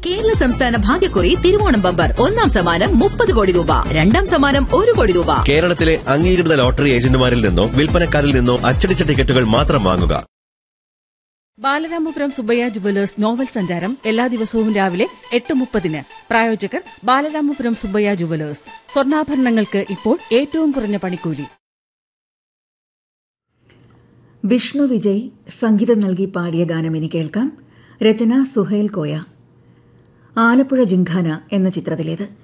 കേരള സംസ്ഥാന ഭാഗ്യക്കുറി തിരുവോണം ബമ്പർ ഒന്നാം സമ്മാനം മുപ്പത് കോടി രൂപ രണ്ടാം സമ്മാനം ഒരു കോടി രൂപ കേരളത്തിലെ അംഗീകൃത ലോട്ടറി ഏജന്റുമാരിൽ നിന്നോ വിൽപ്പനക്കാരിൽ നിന്നോ അച്ചടിച്ച ടിക്കറ്റുകൾ മാത്രം വാങ്ങുക ബാലരാമപുരം സുബയ്യ ജുവലേഴ്സ് നോവൽ സഞ്ചാരം എല്ലാ ദിവസവും രാവിലെ എട്ട് മുപ്പതിന് പ്രായോജകർ ബാലരാമപുരം സുബയ്യ ജുവലേഴ്സ് സ്വർണ്ണാഭരണങ്ങൾക്ക് ഇപ്പോൾ ഏറ്റവും കുറഞ്ഞ പണിക്കൂലി വിഷ്ണു വിജയ് സംഗീതം നൽകി പാടിയ ഗാനം ഇനി കേൾക്കാം രചന സുഹൈൽ കോയ ആലപ്പുഴ ജിംഖാന എന്ന ചിത്രത്തിലേത്